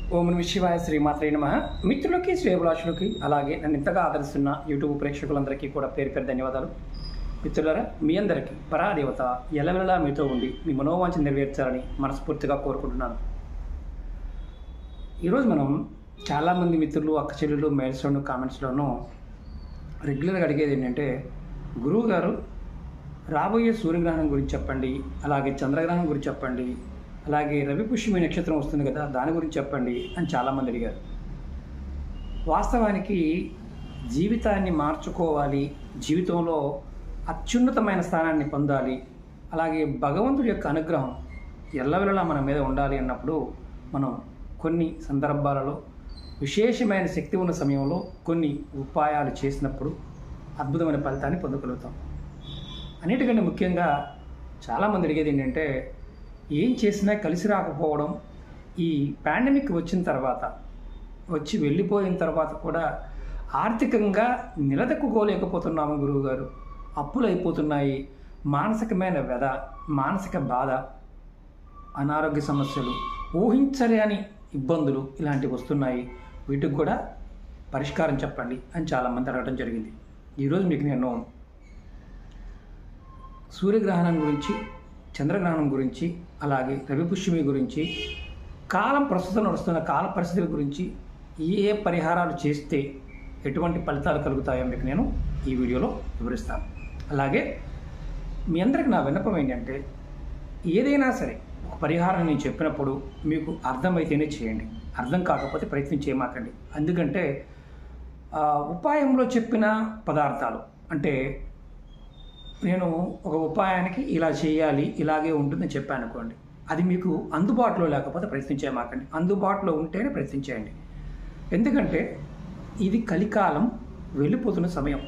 ఓం నమ శివాయ శ్రీమాత్రే నమ మిత్రులకి శ్రేభిలాషులకి అలాగే నన్ను ఇంతగా ఆదరిస్తున్న యూట్యూబ్ ప్రేక్షకులందరికీ కూడా పేరు పేరు ధన్యవాదాలు మిత్రులారా మీ అందరికీ పరాదేవత ఎలవెలలా మీతో ఉండి మీ మనోవాంఛ నెరవేర్చాలని మనస్ఫూర్తిగా కోరుకుంటున్నాను ఈరోజు మనం చాలామంది మిత్రులు అక్క చెల్లెలు మెయిల్స్లోను కామెంట్స్లోనూ రెగ్యులర్గా అడిగేది ఏంటంటే గురువు గారు రాబోయే సూర్యగ్రహణం గురించి చెప్పండి అలాగే చంద్రగ్రహణం గురించి చెప్పండి అలాగే రవి పుష్యమి నక్షత్రం వస్తుంది కదా దాని గురించి చెప్పండి అని చాలామంది అడిగారు వాస్తవానికి జీవితాన్ని మార్చుకోవాలి జీవితంలో అత్యున్నతమైన స్థానాన్ని పొందాలి అలాగే భగవంతుడి యొక్క అనుగ్రహం ఎల్లవెల్లలా మన మీద ఉండాలి అన్నప్పుడు మనం కొన్ని సందర్భాలలో విశేషమైన శక్తి ఉన్న సమయంలో కొన్ని ఉపాయాలు చేసినప్పుడు అద్భుతమైన ఫలితాన్ని పొందగలుగుతాం అన్నిటికంటే ముఖ్యంగా చాలామంది అడిగేది ఏంటంటే ఏం చేసినా కలిసి రాకపోవడం ఈ పాండమిక్ వచ్చిన తర్వాత వచ్చి వెళ్ళిపోయిన తర్వాత కూడా ఆర్థికంగా నిలదొక్కుకోలేకపోతున్నాము గురువుగారు అప్పులు అయిపోతున్నాయి మానసికమైన వ్యధ మానసిక బాధ అనారోగ్య సమస్యలు ఊహించలేని ఇబ్బందులు ఇలాంటివి వస్తున్నాయి వీటికి కూడా పరిష్కారం చెప్పండి అని చాలామంది అడగడం జరిగింది ఈరోజు మీకు నేను సూర్యగ్రహణం గురించి చంద్రగ్రహణం గురించి అలాగే రవిపుష్యమి గురించి కాలం ప్రస్తుతం నడుస్తున్న కాల పరిస్థితుల గురించి ఏ ఏ పరిహారాలు చేస్తే ఎటువంటి ఫలితాలు కలుగుతాయో మీకు నేను ఈ వీడియోలో వివరిస్తాను అలాగే మీ అందరికి నా విన్నపం ఏంటంటే ఏదైనా సరే ఒక పరిహారం నేను చెప్పినప్పుడు మీకు అర్థమైతేనే చేయండి అర్థం కాకపోతే ప్రయత్నం చేయమాకండి ఎందుకంటే ఆ, ఉపాయంలో చెప్పిన పదార్థాలు అంటే నేను ఒక ఉపాయానికి ఇలా చేయాలి ఇలాగే ఉంటుందని చెప్పాను అనుకోండి అది మీకు అందుబాటులో లేకపోతే ప్రయత్నం చేయమాకండి అందుబాటులో ఉంటేనే ప్రయత్నం చేయండి ఎందుకంటే ఇది కలికాలం వెళ్ళిపోతున్న సమయం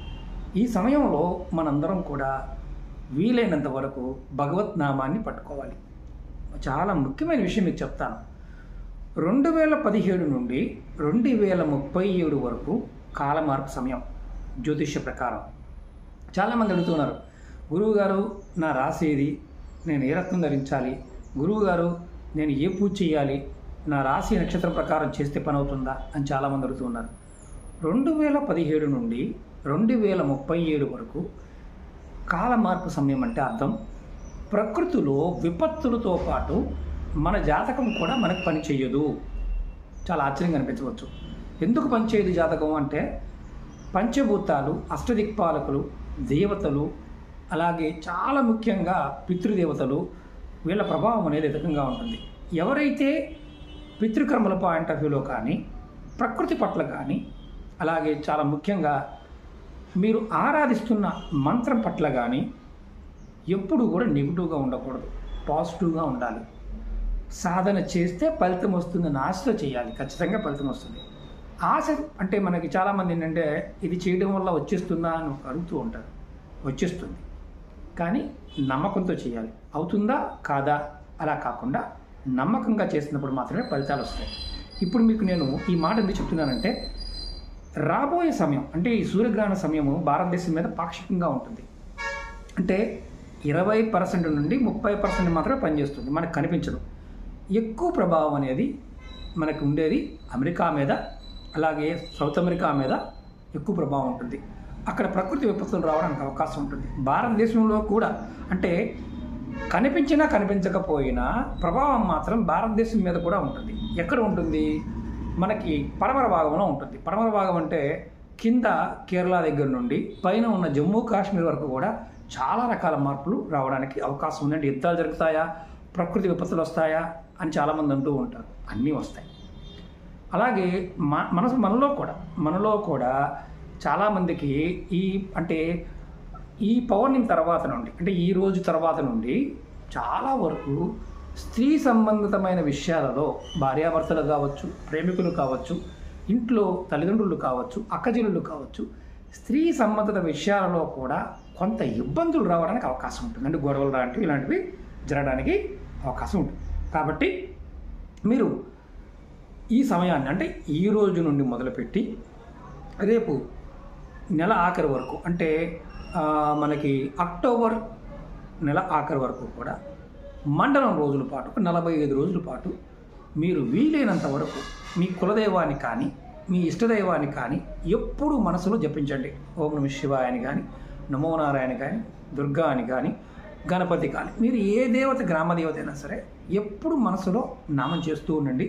ఈ సమయంలో మనందరం కూడా వీలైనంత వరకు భగవత్ నామాన్ని పట్టుకోవాలి చాలా ముఖ్యమైన విషయం మీకు చెప్తాను రెండు వేల పదిహేడు నుండి రెండు వేల ముప్పై ఏడు వరకు కాలమార్పు సమయం జ్యోతిష్య ప్రకారం చాలామంది అడుగుతున్నారు గురువుగారు నా రాశి ఏది నేను ఏ రత్నం ధరించాలి గురువుగారు నేను ఏ పూజ చేయాలి నా రాశి నక్షత్రం ప్రకారం చేస్తే పని అవుతుందా అని చాలామంది అడుగుతున్నారు రెండు వేల పదిహేడు నుండి రెండు వేల ముప్పై ఏడు వరకు కాలమార్పు సమయం అంటే అర్థం ప్రకృతిలో విపత్తులతో పాటు మన జాతకం కూడా మనకు పని చేయదు చాలా ఆశ్చర్యంగా అనిపించవచ్చు ఎందుకు పనిచేయదు జాతకం అంటే పంచభూతాలు అష్టదిక్పాలకులు దేవతలు అలాగే చాలా ముఖ్యంగా పితృదేవతలు వీళ్ళ ప్రభావం అనేది అధికంగా ఉంటుంది ఎవరైతే పితృకర్మల పాయింట్ ఆఫ్ వ్యూలో కానీ ప్రకృతి పట్ల కానీ అలాగే చాలా ముఖ్యంగా మీరు ఆరాధిస్తున్న మంత్రం పట్ల కానీ ఎప్పుడు కూడా నెగిటివ్గా ఉండకూడదు పాజిటివ్గా ఉండాలి సాధన చేస్తే ఫలితం వస్తుందని ఆశతో చేయాలి ఖచ్చితంగా ఫలితం వస్తుంది ఆశ అంటే మనకి చాలామంది ఏంటంటే ఇది చేయడం వల్ల వచ్చేస్తుందా అని అడుగుతూ ఉంటారు వచ్చేస్తుంది కానీ నమ్మకంతో చేయాలి అవుతుందా కాదా అలా కాకుండా నమ్మకంగా చేసినప్పుడు మాత్రమే ఫలితాలు వస్తాయి ఇప్పుడు మీకు నేను ఈ మాట ఎందుకు చెప్తున్నానంటే రాబోయే సమయం అంటే ఈ సూర్యగ్రహణ సమయము భారతదేశం మీద పాక్షికంగా ఉంటుంది అంటే ఇరవై పర్సెంట్ నుండి ముప్పై పర్సెంట్ మాత్రమే పనిచేస్తుంది మనకు కనిపించదు ఎక్కువ ప్రభావం అనేది మనకు ఉండేది అమెరికా మీద అలాగే సౌత్ అమెరికా మీద ఎక్కువ ప్రభావం ఉంటుంది అక్కడ ప్రకృతి విపత్తులు రావడానికి అవకాశం ఉంటుంది భారతదేశంలో కూడా అంటే కనిపించినా కనిపించకపోయినా ప్రభావం మాత్రం భారతదేశం మీద కూడా ఉంటుంది ఎక్కడ ఉంటుంది మనకి పడమర భాగంలో ఉంటుంది పడమర భాగం అంటే కింద కేరళ దగ్గర నుండి పైన ఉన్న జమ్మూ కాశ్మీర్ వరకు కూడా చాలా రకాల మార్పులు రావడానికి అవకాశం ఉందండి యుద్ధాలు జరుగుతాయా ప్రకృతి విపత్తులు వస్తాయా అని చాలామంది అంటూ ఉంటారు అన్నీ వస్తాయి అలాగే మ మన మనలో కూడా మనలో కూడా చాలామందికి ఈ అంటే ఈ పౌర్ణమి తర్వాత నుండి అంటే ఈ రోజు తర్వాత నుండి చాలా వరకు స్త్రీ సంబంధితమైన విషయాలలో భార్యాభర్తలు కావచ్చు ప్రేమికులు కావచ్చు ఇంట్లో తల్లిదండ్రులు కావచ్చు అక్కజనులు కావచ్చు స్త్రీ సంబంధిత విషయాలలో కూడా కొంత ఇబ్బందులు రావడానికి అవకాశం ఉంటుంది అంటే గొడవలు లాంటివి ఇలాంటివి జరగడానికి అవకాశం ఉంటుంది కాబట్టి మీరు ఈ సమయాన్ని అంటే ఈ రోజు నుండి మొదలుపెట్టి రేపు నెల ఆఖరి వరకు అంటే ఆ, మనకి అక్టోబర్ నెల ఆఖరి వరకు కూడా మండలం రోజుల పాటు ఒక నలభై ఐదు రోజుల పాటు మీరు వీలైనంత వరకు మీ కులదైవాన్ని కానీ మీ ఇష్టదైవాన్ని కానీ ఎప్పుడు మనసులో జపించండి ఓం నమ శివాయ అని కానీ నమో నారాయణ కానీ దుర్గా అని కానీ గణపతి కానీ మీరు ఏ దేవత గ్రామ దేవత అయినా సరే ఎప్పుడు మనసులో నామం చేస్తూ ఉండండి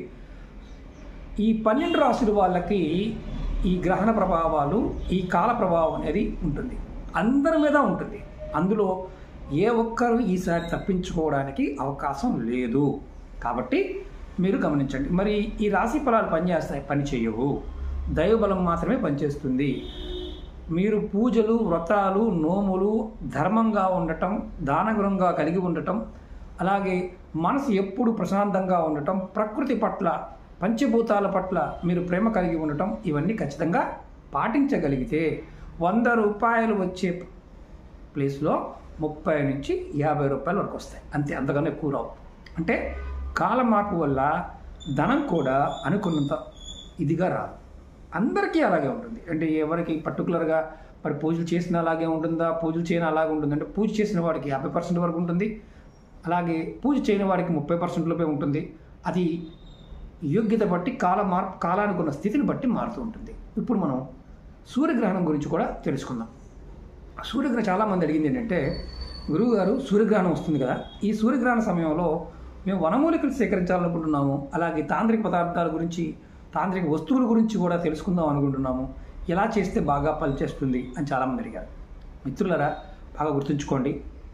ఈ పన్నెండు రాసుల వాళ్ళకి ఈ గ్రహణ ప్రభావాలు ఈ కాల ప్రభావం అనేది ఉంటుంది అందరి మీద ఉంటుంది అందులో ఏ ఒక్కరు ఈసారి తప్పించుకోవడానికి అవకాశం లేదు కాబట్టి మీరు గమనించండి మరి ఈ రాశి ఫలాలు పనిచేస్తాయి పని చేయవు దైవబలం మాత్రమే పనిచేస్తుంది మీరు పూజలు వ్రతాలు నోములు ధర్మంగా ఉండటం దానగుణంగా కలిగి ఉండటం అలాగే మనసు ఎప్పుడు ప్రశాంతంగా ఉండటం ప్రకృతి పట్ల పంచభూతాల పట్ల మీరు ప్రేమ కలిగి ఉండటం ఇవన్నీ ఖచ్చితంగా పాటించగలిగితే వంద రూపాయలు వచ్చే ప్లేస్లో ముప్పై నుంచి యాభై రూపాయల వరకు వస్తాయి అంతే అంతకన్నా ఎక్కువ రావు అంటే కాల మార్పు వల్ల ధనం కూడా అనుకున్నంత ఇదిగా రాదు అందరికీ అలాగే ఉంటుంది అంటే ఎవరికి పర్టికులర్గా మరి పూజలు చేసిన అలాగే ఉంటుందా పూజలు చేయని అలాగే ఉంటుంది అంటే పూజ చేసిన వాడికి యాభై పర్సెంట్ వరకు ఉంటుంది అలాగే పూజ చేయని వాడికి ముప్పై పర్సెంట్ లోపే ఉంటుంది అది యోగ్యత బట్టి కాల మార్పు కాలానికి ఉన్న స్థితిని బట్టి మారుతూ ఉంటుంది ఇప్పుడు మనం సూర్యగ్రహణం గురించి కూడా తెలుసుకుందాం సూర్యగ్రహణం చాలామంది అడిగింది ఏంటంటే గురువుగారు సూర్యగ్రహణం వస్తుంది కదా ఈ సూర్యగ్రహణ సమయంలో మేము వనమూలికలు సేకరించాలనుకుంటున్నాము అలాగే తాంత్రిక పదార్థాల గురించి తాంత్రిక వస్తువుల గురించి కూడా తెలుసుకుందాం అనుకుంటున్నాము ఎలా చేస్తే బాగా పనిచేస్తుంది అని చాలామంది అడిగారు మిత్రులరా బాగా గుర్తుంచుకోండి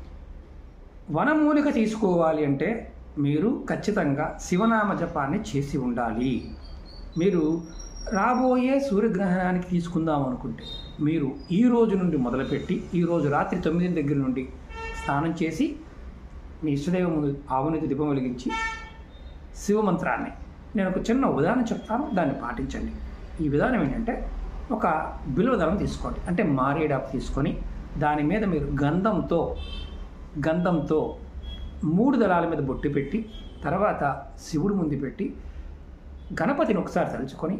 వనమూలిక తీసుకోవాలి అంటే మీరు ఖచ్చితంగా శివనామ జపాన్ని చేసి ఉండాలి మీరు రాబోయే సూర్యగ్రహణానికి తీసుకుందాం అనుకుంటే మీరు ఈ రోజు నుండి మొదలుపెట్టి ఈ రోజు రాత్రి తొమ్మిది దగ్గర నుండి స్నానం చేసి మీ ఇష్టదైవం ముందు ఆవునికి దీపం వెలిగించి శివమంత్రాన్ని నేను ఒక చిన్న ఉదాహరణ చెప్తాను దాన్ని పాటించండి ఈ విధానం ఏంటంటే ఒక బిల్వదళం తీసుకోండి అంటే మారేడాకు తీసుకొని దాని మీద మీరు గంధంతో గంధంతో మూడు దళాల మీద బొట్టు పెట్టి తర్వాత శివుడు ముందు పెట్టి గణపతిని ఒకసారి తలుచుకొని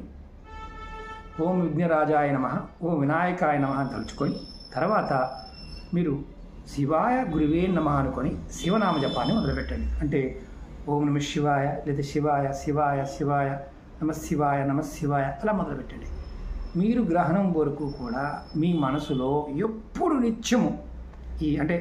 ఓం విఘ్నరాజాయ నమ ఓం వినాయకాయ నమ అని తలుచుకొని తర్వాత మీరు శివాయ గురువే నమ అనుకొని శివనామ జపాన్ని మొదలుపెట్టండి అంటే ఓం నమ శివాయ లేదా శివాయ శివాయ శివాయ నమ శివాయ నమ శివాయ అలా మొదలుపెట్టండి మీరు గ్రహణం వరకు కూడా మీ మనసులో ఎప్పుడు నిత్యము ఈ అంటే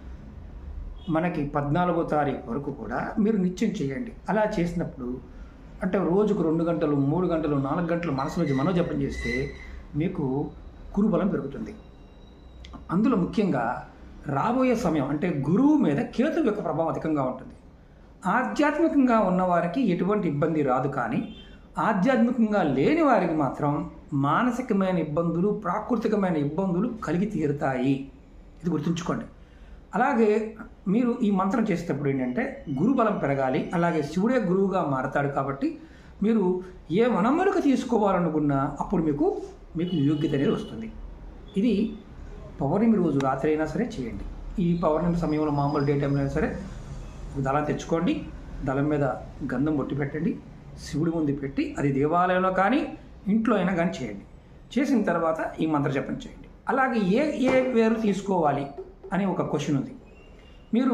మనకి పద్నాలుగో తారీఖు వరకు కూడా మీరు నిత్యం చేయండి అలా చేసినప్పుడు అంటే రోజుకు రెండు గంటలు మూడు గంటలు నాలుగు గంటలు మనసులో మనోజపం చేస్తే మీకు గురుబలం పెరుగుతుంది అందులో ముఖ్యంగా రాబోయే సమయం అంటే గురువు మీద కేతు యొక్క ప్రభావం అధికంగా ఉంటుంది ఆధ్యాత్మికంగా ఉన్నవారికి ఎటువంటి ఇబ్బంది రాదు కానీ ఆధ్యాత్మికంగా లేని వారికి మాత్రం మానసికమైన ఇబ్బందులు ప్రాకృతికమైన ఇబ్బందులు కలిగి తీరుతాయి ఇది గుర్తుంచుకోండి అలాగే మీరు ఈ మంత్రం చేసేటప్పుడు ఏంటంటే గురుబలం పెరగాలి అలాగే శివుడే గురువుగా మారతాడు కాబట్టి మీరు ఏ వనములకు తీసుకోవాలనుకున్నా అప్పుడు మీకు మీకు యోగ్యత అనేది వస్తుంది ఇది పౌర్ణమి రోజు రాత్రి అయినా సరే చేయండి ఈ పౌర్ణమి సమయంలో మామూలు డే టైంలో అయినా సరే దళం తెచ్చుకోండి దళం మీద గంధం బొట్టి పెట్టండి శివుడి ముందు పెట్టి అది దేవాలయంలో కానీ ఇంట్లో అయినా కానీ చేయండి చేసిన తర్వాత ఈ మంత్ర జపం చేయండి అలాగే ఏ ఏ వేరు తీసుకోవాలి అని ఒక క్వశ్చన్ ఉంది మీరు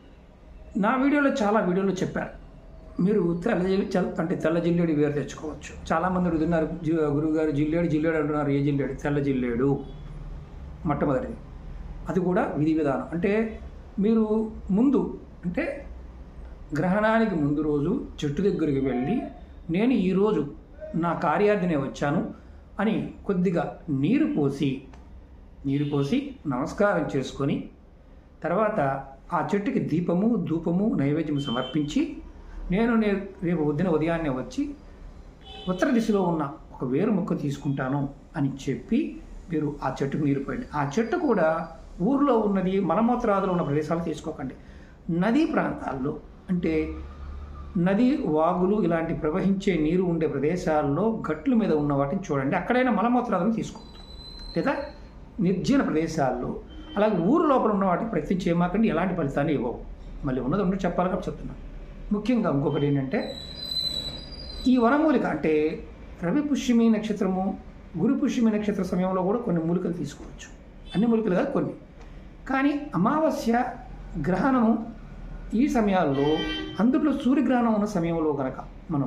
నా వీడియోలో చాలా వీడియోలో చెప్పారు మీరు తెల్ల జిల్- చల్- అంటే తెల్ల జిల్లేడు వేరు తెచ్చుకోవచ్చు చాలామంది అడుగుతున్నారు జి- గురువుగారు జిల్లేడు జిల్లేడు అంటున్నారు ఏ జిల్లేడు తెల్ల జిల్లేడు మొట్టమొదటిది అది కూడా విధి విధానం అంటే మీరు ముందు అంటే గ్రహణానికి ముందు రోజు చెట్టు దగ్గరికి వెళ్ళి నేను ఈరోజు నా కార్యార్థినే వచ్చాను అని కొద్దిగా నీరు పోసి నీరు పోసి నమస్కారం చేసుకొని తర్వాత ఆ చెట్టుకి దీపము ధూపము నైవేద్యము సమర్పించి నేను నే రేపు వద్దిన ఉదయాన్నే వచ్చి ఉత్తర దిశలో ఉన్న ఒక వేరు మొక్క తీసుకుంటాను అని చెప్పి మీరు ఆ చెట్టుకు నీరు పోయండి ఆ చెట్టు కూడా ఊర్లో ఉన్నది మలమూత్రాదులు ఉన్న ప్రదేశాలు తీసుకోకండి నదీ ప్రాంతాల్లో అంటే నది వాగులు ఇలాంటి ప్రవహించే నీరు ఉండే ప్రదేశాల్లో గట్ల మీద ఉన్న వాటిని చూడండి అక్కడైనా మలమూత్రాదులను తీసుకోవద్దు లేదా నిర్జన ప్రదేశాల్లో అలాగే ఊరు లోపల ఉన్న వాటికి ప్రయత్నం చేయమాకండి ఎలాంటి ఫలితాన్ని ఇవ్వవు మళ్ళీ ఉన్నది ఉండి చెప్పాలి కాబట్టి చెప్తున్నాను ముఖ్యంగా ఇంకొకటి ఏంటంటే ఈ వనమూలిక అంటే రవి పుష్యమి నక్షత్రము గురు పుష్యమి నక్షత్ర సమయంలో కూడా కొన్ని మూలికలు తీసుకోవచ్చు అన్ని మూలికలు కాదు కొన్ని కానీ అమావాస్య గ్రహణము ఈ సమయాల్లో అందులో సూర్యగ్రహణం ఉన్న సమయంలో కనుక మనం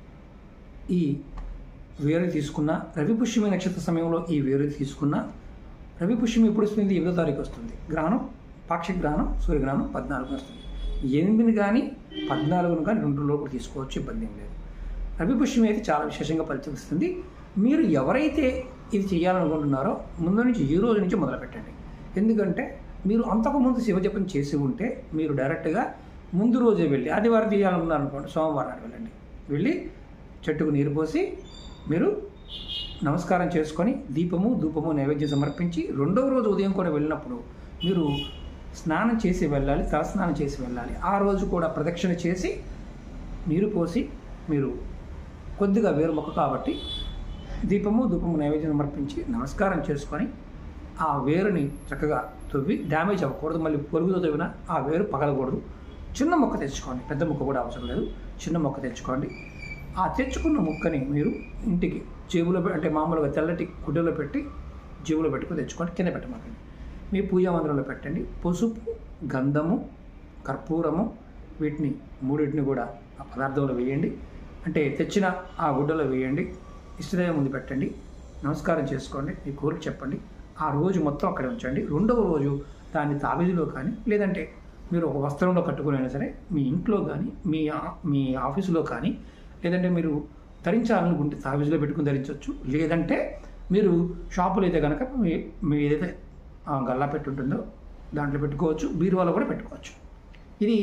ఈ వేరు తీసుకున్న రవి పుష్యమి నక్షత్ర సమయంలో ఈ వేరు తీసుకున్న రవి పుష్యమి ఎప్పుడు వస్తుంది ఎనిమిదో తారీఖు వస్తుంది గ్రహణం పాక్షిక గ్రహణం సూర్యగ్రహణం పద్నాలుగు వస్తుంది ఎనిమిది కానీ పద్నాలుగును కానీ రెండు లోపు తీసుకోవచ్చు ఇబ్బంది ఏం లేదు రవి పుష్యమి అయితే చాలా విశేషంగా ఫలితమిస్తుంది మీరు ఎవరైతే ఇది చేయాలనుకుంటున్నారో ముందు నుంచి ఈ రోజు నుంచి మొదలు పెట్టండి ఎందుకంటే మీరు అంతకుముందు శివజపం చేసి ఉంటే మీరు డైరెక్ట్గా ముందు రోజే వెళ్ళి ఆదివారం చేయాలనుకున్నారు అనుకోండి సోమవారం నాడు వెళ్ళండి వెళ్ళి చెట్టుకు నీరు పోసి మీరు నమస్కారం చేసుకొని దీపము ధూపము నైవేద్యం సమర్పించి రెండవ రోజు ఉదయం కూడా వెళ్ళినప్పుడు మీరు స్నానం చేసి వెళ్ళాలి తలస్నానం చేసి వెళ్ళాలి ఆ రోజు కూడా ప్రదక్షిణ చేసి నీరు పోసి మీరు కొద్దిగా వేరు మొక్క కాబట్టి దీపము ధూపము నైవేద్యం సమర్పించి నమస్కారం చేసుకొని ఆ వేరుని చక్కగా తవ్వి డ్యామేజ్ అవ్వకూడదు మళ్ళీ పొరుగుతో తవ్విన ఆ వేరు పగలకూడదు చిన్న మొక్క తెచ్చుకోండి పెద్ద మొక్క కూడా అవసరం లేదు చిన్న మొక్క తెచ్చుకోండి ఆ తెచ్చుకున్న ముక్కని మీరు ఇంటికి జేబులో పె- అంటే మామూలుగా తెల్లటి గుడ్డలో పెట్టి జేబులో పెట్టుకొని తెచ్చుకోండి కింద పెట్టమాకండి మీ పూజా మందిరంలో పెట్టండి పసుపు గంధము కర్పూరము వీటిని మూడింటిని కూడా ఆ పదార్థంలో వేయండి అంటే తెచ్చిన ఆ గుడ్డలో వేయండి ఇష్టదైవం ముందు పెట్టండి నమస్కారం చేసుకోండి మీ కోరిక చెప్పండి ఆ రోజు మొత్తం అక్కడే ఉంచండి రెండవ రోజు దాన్ని తాబేదిలో కానీ లేదంటే మీరు ఒక వస్త్రంలో కట్టుకునైనా సరే మీ ఇంట్లో కానీ మీ ఆ- మీ ఆఫీసులో కానీ లేదంటే మీరు ధరించాలనుకుంటే తాబేజీలో పెట్టుకుని ధరించవచ్చు లేదంటే మీరు షాపులో అయితే కనుక మీ మీ ఏదైతే ఆ, గల్లా పెట్టి ఉంటుందో దాంట్లో పెట్టుకోవచ్చు బీరువాలో కూడా పెట్టుకోవచ్చు ఇది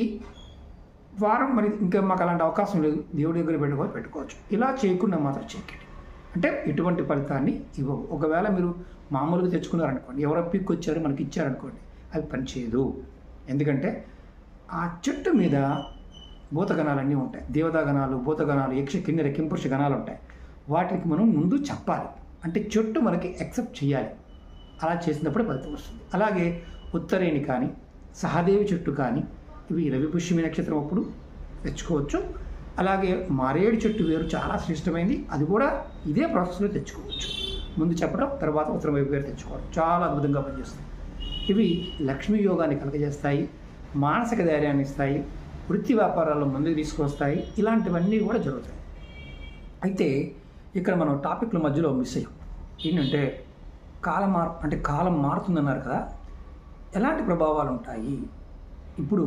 వారం మరి ఇంకా మాకు అలాంటి అవకాశం లేదు దేవుడి దగ్గర పెట్టుకోవచ్చు పెట్టుకోవచ్చు ఇలా చేయకుండా మాత్రం చేయకండి అంటే ఎటువంటి ఫలితాన్ని ఇవ్వవు ఒకవేళ మీరు మామూలుగా తెచ్చుకున్నారనుకోండి ఎవరో పిక్ వచ్చారు మనకి ఇచ్చారనుకోండి అది పనిచేయదు ఎందుకంటే ఆ చెట్టు మీద భూతగణాలన్నీ ఉంటాయి దేవతాగణాలు భూతగణాలు యక్ష కిన్నెర కింపురుష గణాలు ఉంటాయి వాటికి మనం ముందు చెప్పాలి అంటే చెట్టు మనకి యాక్సెప్ట్ చేయాలి అలా చేసినప్పుడు ఫలితం వస్తుంది అలాగే ఉత్తరేణి కానీ సహదేవి చెట్టు కానీ ఇవి రవి పుష్యమి నక్షత్రం అప్పుడు తెచ్చుకోవచ్చు అలాగే మారేడు చెట్టు వేరు చాలా శ్రేష్టమైంది అది కూడా ఇదే ప్రాసెస్లో తెచ్చుకోవచ్చు ముందు చెప్పడం తర్వాత ఉత్తరం వైపు వేరు తెచ్చుకోవడం చాలా అద్భుతంగా పనిచేస్తుంది ఇవి లక్ష్మీ యోగాన్ని కలగజేస్తాయి మానసిక ధైర్యాన్ని ఇస్తాయి వృత్తి వ్యాపారాల్లో ముందుకు తీసుకొస్తాయి ఇలాంటివన్నీ కూడా జరుగుతాయి అయితే ఇక్కడ మనం టాపిక్ల మధ్యలో మిస్ అయ్యాం ఏంటంటే కాలం మార్ అంటే కాలం మారుతుందన్నారు కదా ఎలాంటి ప్రభావాలు ఉంటాయి ఇప్పుడు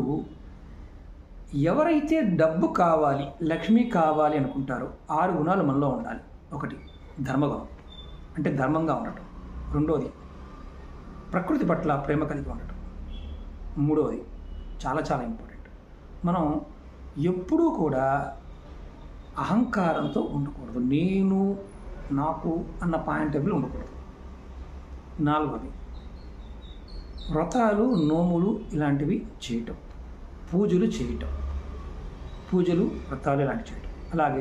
ఎవరైతే డబ్బు కావాలి లక్ష్మి కావాలి అనుకుంటారో ఆరు గుణాలు మనలో ఉండాలి ఒకటి ధర్మగుణం అంటే ధర్మంగా ఉండటం రెండోది ప్రకృతి పట్ల ప్రేమ కలిగి ఉండటం మూడవది చాలా చాలా ఇంపార్టెంట్ మనం ఎప్పుడూ కూడా అహంకారంతో ఉండకూడదు నేను నాకు అన్న పాయింట్ ఆఫ్ వ్యూ ఉండకూడదు నాలుగవది వ్రతాలు నోములు ఇలాంటివి చేయటం పూజలు చేయటం పూజలు వ్రతాలు ఇలాంటివి చేయటం అలాగే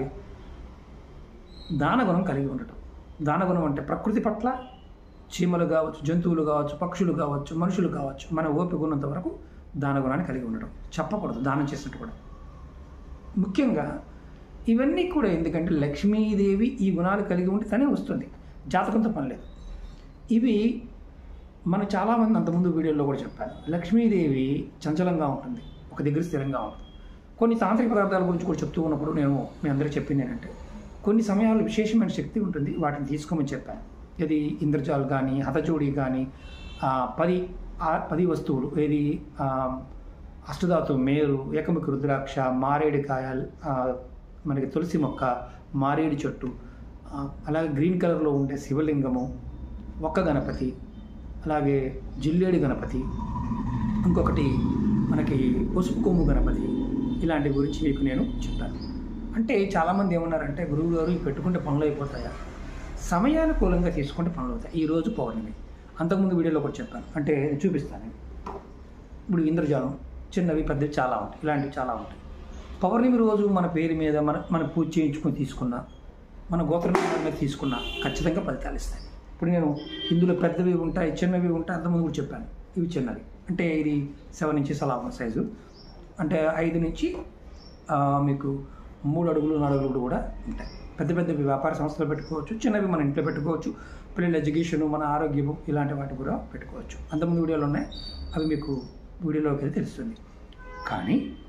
దానగుణం కలిగి ఉండటం దానగుణం అంటే ప్రకృతి పట్ల చీమలు కావచ్చు జంతువులు కావచ్చు పక్షులు కావచ్చు మనుషులు కావచ్చు మన ఓపిక ఉన్నంత వరకు దానగుణాన్ని కలిగి ఉండటం చెప్పకూడదు దానం చేసినట్టు కూడా ముఖ్యంగా ఇవన్నీ కూడా ఎందుకంటే లక్ష్మీదేవి ఈ గుణాలు కలిగి ఉంటే తనే వస్తుంది జాతకంతో పని లేదు ఇవి మనం చాలామంది అంతకుముందు వీడియోలో కూడా చెప్పాను లక్ష్మీదేవి చంచలంగా ఉంటుంది ఒక దగ్గర స్థిరంగా ఉంటుంది కొన్ని తాంత్రిక పదార్థాల గురించి కూడా చెప్తూ ఉన్నప్పుడు నేను మీ అందరికీ చెప్పింది ఏంటంటే కొన్ని సమయాల్లో విశేషమైన శక్తి ఉంటుంది వాటిని తీసుకోమని చెప్పాను ఇది ఇంద్రజాల్ కానీ హతచూడి కానీ ఆ, పది ఆ పది వస్తువులు ఏది ఆ, అష్టధాతు మేరు ఏకముఖి రుద్రాక్ష మారేడుకాయ ఆ, మనకి తులసి మొక్క మారేడు చెట్టు ఆ, అలాగే గ్రీన్ కలర్లో ఉండే శివలింగము ఒక్క గణపతి అలాగే జిల్లేడు గణపతి ఇంకొకటి మనకి పసుపు కొమ్ము గణపతి ఇలాంటి గురించి మీకు నేను చెప్పాను అంటే చాలామంది ఏమన్నారంటే గురువు గారు ఇవి పెట్టుకుంటే పనులు అయిపోతాయా సమయానుకూలంగా తీసుకుంటే పనులు అవుతాయి ఈరోజు పౌర్ణమి అంతకుముందు వీడియోలో కూడా చెప్పాను అంటే నేను చూపిస్తాను ఇప్పుడు ఇంద్రజాలం చిన్నవి పెద్దవి చాలా ఉంటాయి ఇలాంటివి చాలా ఉంటాయి పౌర్ణమి రోజు మన పేరు మీద మన మన పూజ చేయించుకొని తీసుకున్నా మన గోత్రం మీద తీసుకున్నా ఖచ్చితంగా ఫలితాలు ఇస్తాయి ఇప్పుడు నేను ఇందులో పెద్దవి ఉంటాయి చిన్నవి ఉంటాయి అంతకుముందు కూడా చెప్పాను ఇవి చిన్నవి అంటే ఇది సెవెన్ ఇంచెస్ అలా ఉన్న సైజు అంటే ఐదు నుంచి ఆ, మీకు మూడు అడుగులు నాలుగు అడుగులు కూడా ఉంటాయి పెద్ద పెద్ద వ్యాపార సంస్థలు పెట్టుకోవచ్చు చిన్నవి మన ఇంట్లో పెట్టుకోవచ్చు పిల్లల ఎడ్యుకేషన్ మన ఆరోగ్యము ఇలాంటి వాటి కూడా పెట్టుకోవచ్చు అంతకుముందు వీడియోలు ఉన్నాయి అవి మీకు వీడియోలోకి వెళ్ళి తెలుస్తుంది కానీ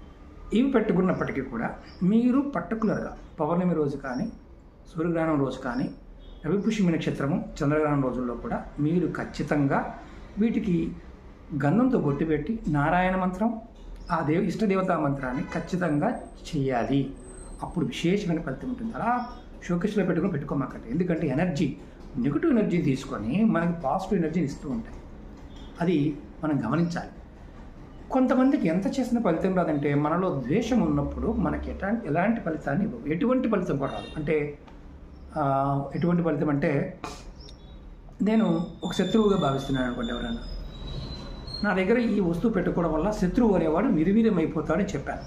ఇవి పెట్టుకున్నప్పటికీ కూడా మీరు పర్టికులర్గా పౌర్ణమి రోజు కానీ సూర్యగ్రహణం రోజు కానీ రవిపుష్యమి నక్షత్రము చంద్రగ్రహణం రోజుల్లో కూడా మీరు ఖచ్చితంగా వీటికి గంధంతో బొట్టు పెట్టి నారాయణ మంత్రం ఆ దేవ ఇష్టదేవతా మంత్రాన్ని ఖచ్చితంగా చేయాలి అప్పుడు విశేషమైన ఫలితం ఉంటుంది అలా షోకేస్లో పెట్టుకుని పెట్టుకోమాకండి ఎందుకంటే ఎనర్జీ నెగిటివ్ ఎనర్జీ తీసుకొని మనకి పాజిటివ్ ఎనర్జీని ఇస్తూ ఉంటాయి అది మనం గమనించాలి కొంతమందికి ఎంత చేసిన ఫలితం రాదంటే మనలో ద్వేషం ఉన్నప్పుడు మనకి ఎలాంటి ఎలాంటి ఫలితాన్ని ఇవ్వవు ఎటువంటి ఫలితం కూడా రాదు అంటే ఆ, ఎటువంటి ఫలితం అంటే నేను ఒక శత్రువుగా భావిస్తున్నాను అనుకోండి ఎవరైనా నా దగ్గర ఈ వస్తువు పెట్టుకోవడం వల్ల శత్రువు అనేవాడు నిర్వీర్యం అయిపోతాడని చెప్పాను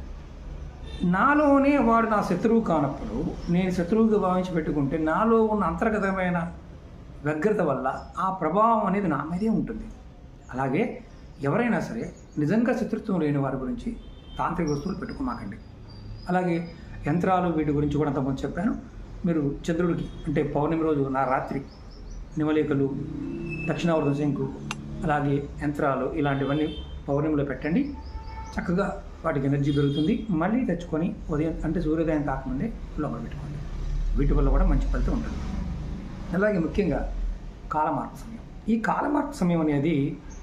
నాలోనే వాడు నా శత్రువు కానప్పుడు నేను శత్రువుగా భావించి పెట్టుకుంటే నాలో ఉన్న అంతర్గతమైన వ్యగ్రత వల్ల ఆ ప్రభావం అనేది నా మీదే ఉంటుంది అలాగే ఎవరైనా సరే నిజంగా శత్రుత్వం లేని వారి గురించి తాంత్రిక వస్తువులు పెట్టుకోమాకండి అలాగే యంత్రాలు వీటి గురించి కూడా అంతకుముందు చెప్పాను మీరు చంద్రుడికి అంటే పౌర్ణమి రోజు నా రాత్రి నిమలేఖలు దక్షిణావర్ధన శంకు అలాగే యంత్రాలు ఇలాంటివన్నీ పౌర్ణమిలో పెట్టండి చక్కగా వాటికి ఎనర్జీ పెరుగుతుంది మళ్ళీ తెచ్చుకొని ఉదయం అంటే సూర్యోదయం కాకముందే లోపల పెట్టుకోండి వీటి వల్ల కూడా మంచి ఫలితం ఉంటుంది అలాగే ముఖ్యంగా కాలమార్పు సమయం ఈ కాలమార్పు సమయం అనేది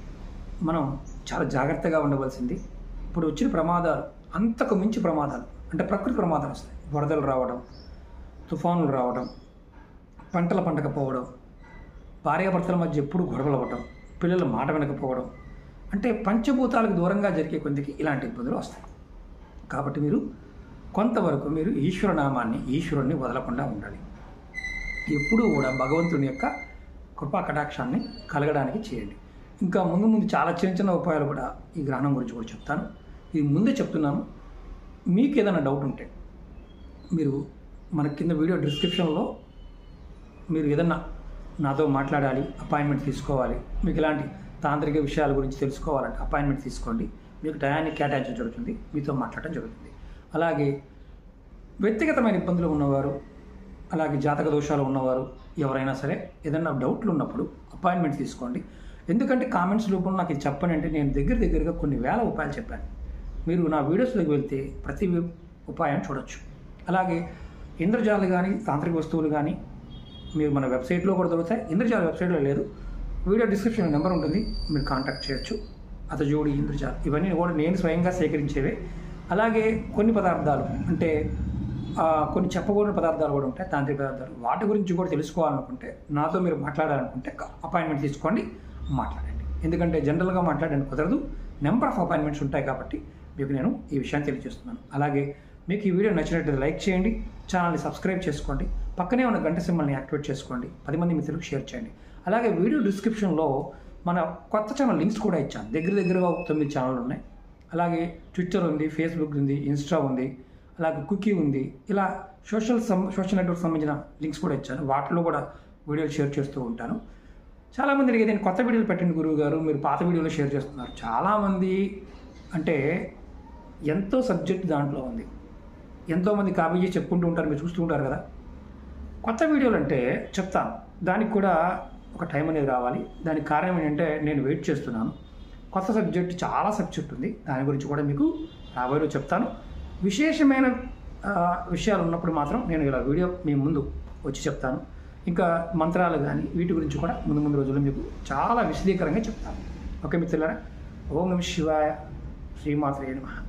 మనం చాలా జాగ్రత్తగా ఉండవలసింది ఇప్పుడు వచ్చిన ప్రమాదాలు అంతకు మించి ప్రమాదాలు అంటే ప్రకృతి ప్రమాదాలు వస్తాయి వరదలు రావడం తుఫానులు రావడం పంటల పంటకపోవడం భార్యాభర్తల మధ్య ఎప్పుడు గొడవలు అవ్వడం పిల్లల మాట వినకపోవడం అంటే పంచభూతాలకు దూరంగా జరిగే కొద్దికి ఇలాంటి ఇబ్బందులు వస్తాయి కాబట్టి మీరు కొంతవరకు మీరు ఈశ్వరనామాన్ని ఈశ్వరుణ్ణి వదలకుండా ఉండాలి ఎప్పుడూ కూడా భగవంతుని యొక్క కృపా కటాక్షాన్ని కలగడానికి చేయండి ఇంకా ముందు ముందు చాలా చిన్న చిన్న ఉపాయాలు కూడా ఈ గ్రహణం గురించి కూడా చెప్తాను ఇది ముందే చెప్తున్నాను మీకు ఏదైనా డౌట్ ఉంటే మీరు మన కింద వీడియో డిస్క్రిప్షన్లో మీరు ఏదన్నా నాతో మాట్లాడాలి అపాయింట్మెంట్ తీసుకోవాలి మీకు ఇలాంటి తాంత్రిక విషయాల గురించి తెలుసుకోవాలంటే అపాయింట్మెంట్ తీసుకోండి మీకు టయాన్ని కేటాయించడం జరుగుతుంది మీతో మాట్లాడటం జరుగుతుంది అలాగే వ్యక్తిగతమైన ఇబ్బందులు ఉన్నవారు అలాగే జాతక దోషాలు ఉన్నవారు ఎవరైనా సరే ఏదైనా డౌట్లు ఉన్నప్పుడు అపాయింట్మెంట్ తీసుకోండి ఎందుకంటే కామెంట్స్ రూపంలో నాకు ఇది చెప్పని అంటే నేను దగ్గర దగ్గరగా కొన్ని వేల ఉపాయాలు చెప్పాను మీరు నా వీడియోస్లోకి వెళ్తే ప్రతి వి- ఉపాయం చూడొచ్చు అలాగే ఇంద్రజాలు కానీ తాంత్రిక వస్తువులు కానీ మీరు మన వెబ్సైట్లో కూడా దొరుకుతాయి ఇంద్రజాల వెబ్సైట్లో లేదు వీడియో డిస్క్రిప్షన్ నెంబర్ ఉంటుంది మీరు కాంటాక్ట్ చేయొచ్చు అతజోడి ఇంద్రజాల్ ఇవన్నీ కూడా నేను స్వయంగా సేకరించేవే అలాగే కొన్ని పదార్థాలు అంటే ఆ, కొన్ని చెప్పకూడని పదార్థాలు కూడా ఉంటాయి తాంత్రిక పదార్థాలు వాటి గురించి కూడా తెలుసుకోవాలనుకుంటే నాతో మీరు మాట్లాడాలనుకుంటే అపాయింట్మెంట్ తీసుకోండి మాట్లాడండి ఎందుకంటే జనరల్గా మాట్లాడడానికి కుదరదు నెంబర్ ఆఫ్ అపాయింట్మెంట్స్ ఉంటాయి కాబట్టి మీకు నేను ఈ విషయాన్ని తెలియజేస్తున్నాను అలాగే మీకు ఈ వీడియో నచ్చినట్లయితే లైక్ చేయండి ఛానల్ని సబ్స్క్రైబ్ చేసుకోండి పక్కనే ఉన్న గంట సింబల్ని యాక్టివేట్ చేసుకోండి పది మంది మిత్రులకు షేర్ చేయండి అలాగే వీడియో డిస్క్రిప్షన్లో మన కొత్త ఛానల్ లింక్స్ కూడా ఇచ్చాను దగ్గర దగ్గరగా ఒక తొమ్మిది ఛానళ్ళు ఉన్నాయి అలాగే ట్విట్టర్ ఉంది ఫేస్బుక్ ఉంది ఇన్స్టా ఉంది అలాగే కుకీ ఉంది ఇలా సోషల్ సం సోషల్ నెట్వర్క్ సంబంధించిన లింక్స్ కూడా ఇచ్చాను వాటిలో కూడా వీడియోలు షేర్ చేస్తూ ఉంటాను చాలామంది అడిగేది నేను కొత్త వీడియోలు పెట్టండి గురువు గారు మీరు పాత వీడియోలు షేర్ చేస్తున్నారు చాలామంది అంటే ఎంతో సబ్జెక్ట్ దాంట్లో ఉంది ఎంతోమంది కాపీ చేసి చెప్పుకుంటూ ఉంటారు మీరు చూస్తూ ఉంటారు కదా కొత్త వీడియోలు అంటే చెప్తాను దానికి కూడా ఒక టైం అనేది రావాలి దానికి కారణం ఏంటంటే నేను వెయిట్ చేస్తున్నాను కొత్త సబ్జెక్ట్ చాలా సబ్జెక్ట్ ఉంది దాని గురించి కూడా మీకు రాబోయే రోజు చెప్తాను విశేషమైన ఆ, విషయాలు ఉన్నప్పుడు మాత్రం నేను ఇలా వీడియో మీ ముందు వచ్చి చెప్తాను ఇంకా మంత్రాలు కానీ వీటి గురించి కూడా ముందు ముందు రోజుల్లో మీకు చాలా విశదీకరంగా చెప్తాను ఓకే మిత్రులారా ఓం నమ శివాయ శ్రీమాత్రే నమః